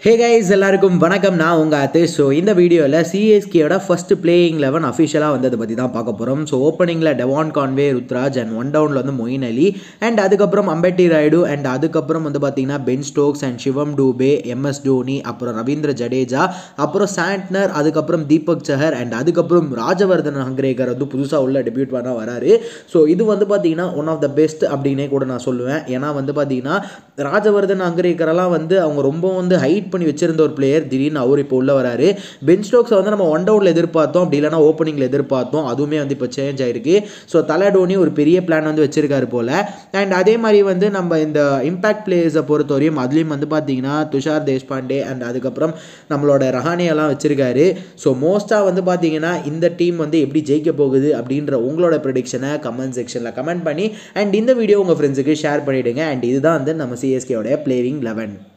hey guys எல்லாருக்கும் வணக்கம் நான் உங்கள் ஆத்திஷ் ஸோ இந்த வீடியோவில் சிஎஸ்கேயோட ஃபர்ஸ்ட் பிளேயிங் லெவன் அஃபிஷியலாக வந்ததை பற்றி தான் பார்க்க போகிறோம் ஸோ ஓப்பனிங்கில் Devon Conway Ruturaj and one டவுனில் வந்து மொயின் அலி அண்ட் அதுக்கப்புறம் அம்பெட்டி ராய்டு அண்ட் அதுக்கப்புறம் வந்து பார்த்தீங்கன்னா Ben Stokes and Shivam Dube MS Dhoni அப்புறம் ரவீந்திர ஜடேஜா அப்புறம் சாண்ட்னர் அதுக்கப்புறம் தீபக் சஹர் அண்ட் அதுக்கப்புறம் ராஜவர்தன் ஹங்ரேகர் வந்து புதுசாக உள்ள டெபியூட் பண்ண வராரு ஸோ இது வந்து பார்த்தீங்கன்னா ஒன் ஆஃப் த பெஸ்ட் அப்படின்னே கூட நான் சொல்லுவேன் ஏன்னா வந்து பார்த்தீங்கன்னா ராஜவர்தன் அங்கரேக்கரெல்லாம் வந்து அவங்க ரொம்ப வந்து ஹைட் பண்ணி வச்சிருந்த ஒரு பிளேயர் திடீர்னு அவர் இப்போ உள்ள வராரு பென் ஸ்டோக்ஸை வந்து நம்ம ஒன் டவுனில் எதிர்பார்த்தோம் அப்படி இல்லைனா ஓப்பனிங்கில் எதிர்பார்த்தோம் அதுவுமே வந்து இப்போ சேஞ்ச் ஆயிருக்கு ஸோ தலை டோனி ஒரு பெரிய பிளான் வந்து வச்சிருக்காரு போல் அண்ட் அதே மாதிரி வந்து நம்ம இந்த இம்பாக்ட் பிளேயர்ஸை பொறுத்தவரையும் அதுலேயும் வந்து பார்த்தீங்கன்னா துஷார் தேஷ்பாண்டே அண்ட் அதுக்கப்புறம் நம்மளோட ரஹானியெல்லாம் வச்சிருக்காரு ஸோ மோஸ்ட்டாக வந்து பார்த்தீங்கன்னா இந்த டீம் வந்து எப்படி ஜெயிக்க போகுது அப்படின்ற உங்களோட ப்ரெடிக்ஷனை கமெண்ட் செக்ஷனில் கமெண்ட் பண்ணி அண்ட் இந்த வீடியோ உங்கள் ஃப்ரெண்ட்ஸுக்கு ஷேர் பண்ணிவிடுங்க அண்ட் இதுதான் வந்து நம்ம சிஎஸ்கேயோட பிளேயிங் லெவன்